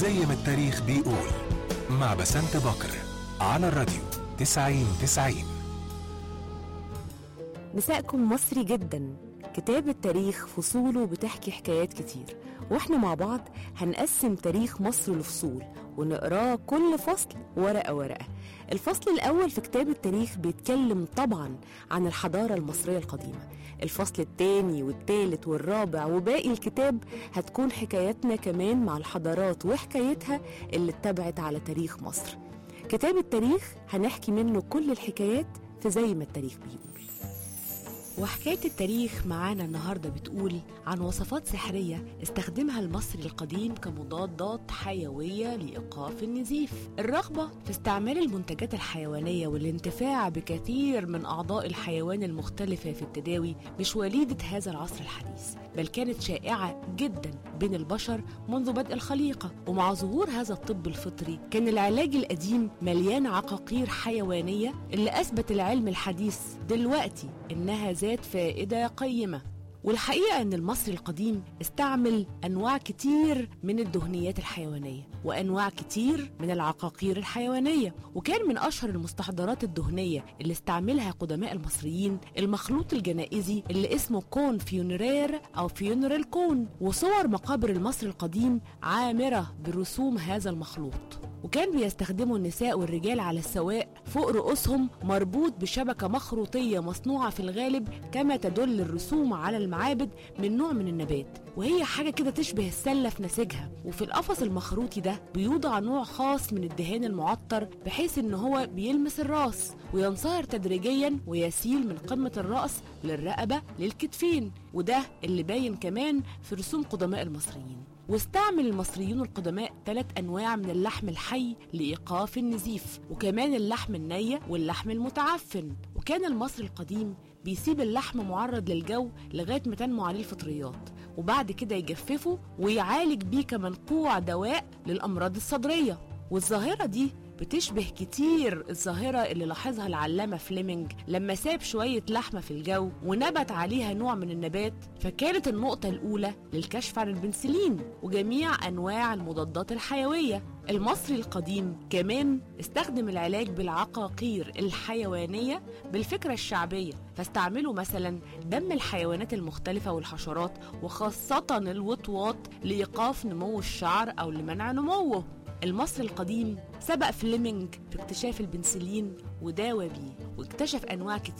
زي ما التاريخ بيقول مع بسنت بكر على الراديو 90 90 مساءكم مصري جدا كتاب التاريخ فصوله بتحكي حكايات كتير واحنا مع بعض هنقسم تاريخ مصر لفصول ونقراه كل فصل ورقة ورقة الفصل الأول في كتاب التاريخ بيتكلم طبعا عن الحضارة المصرية القديمة الفصل الثاني والثالث والرابع وباقي الكتاب هتكون حكاياتنا كمان مع الحضارات وحكايتها اللي اتبعت على تاريخ مصر كتاب التاريخ هنحكي منه كل الحكايات في زي ما التاريخ بيقول وحكاية التاريخ معانا النهاردة بتقول عن وصفات سحرية استخدمها المصري القديم كمضادات حيوية لإيقاف النزيف الرغبة في استعمال المنتجات الحيوانية والانتفاع بكثير من أعضاء الحيوان المختلفة في التداوي مش وليدة هذا العصر الحديث بل كانت شائعة جدا بين البشر منذ بدء الخليقة ومع ظهور هذا الطب الفطري كان العلاج القديم مليان عقاقير حيوانية اللي أثبت العلم الحديث دلوقتي إنها ذات فائدة قيمة والحقيقة أن المصري القديم استعمل أنواع كتير من الدهنيات الحيوانية وأنواع كتير من العقاقير الحيوانية وكان من أشهر المستحضرات الدهنية اللي استعملها قدماء المصريين المخلوط الجنائزي اللي اسمه كون فيونرير أو فيونرال كون وصور مقابر المصري القديم عامرة برسوم هذا المخلوط وكان بيستخدموا النساء والرجال على السواق فوق رؤوسهم مربوط بشبكة مخروطية مصنوعة في الغالب كما تدل الرسوم على المعابد من نوع من النبات وهي حاجة كده تشبه السلة في نسيجها وفي القفص المخروطي ده بيوضع نوع خاص من الدهان المعطر بحيث ان هو بيلمس الراس وينصهر تدريجيا ويسيل من قمة الرأس للرقبة للكتفين وده اللي باين كمان في رسوم قدماء المصريين واستعمل المصريون القدماء ثلاث انواع من اللحم الحي لايقاف النزيف وكمان اللحم النيه واللحم المتعفن وكان المصري القديم بيسيب اللحم معرض للجو لغايه ما تنمو عليه الفطريات وبعد كده يجففه ويعالج بيه كمنقوع دواء للامراض الصدريه والظاهره دي بتشبه كتير الظاهرة اللي لاحظها العلامة فليمنج لما ساب شوية لحمة في الجو ونبت عليها نوع من النبات فكانت النقطة الأولى للكشف عن البنسلين وجميع أنواع المضادات الحيوية المصري القديم كمان استخدم العلاج بالعقاقير الحيوانية بالفكرة الشعبية فاستعملوا مثلا دم الحيوانات المختلفة والحشرات وخاصة الوطواط لإيقاف نمو الشعر أو لمنع نموه المصري القديم سبق فليمنج في اكتشاف البنسلين وداوى بيه واكتشف انواع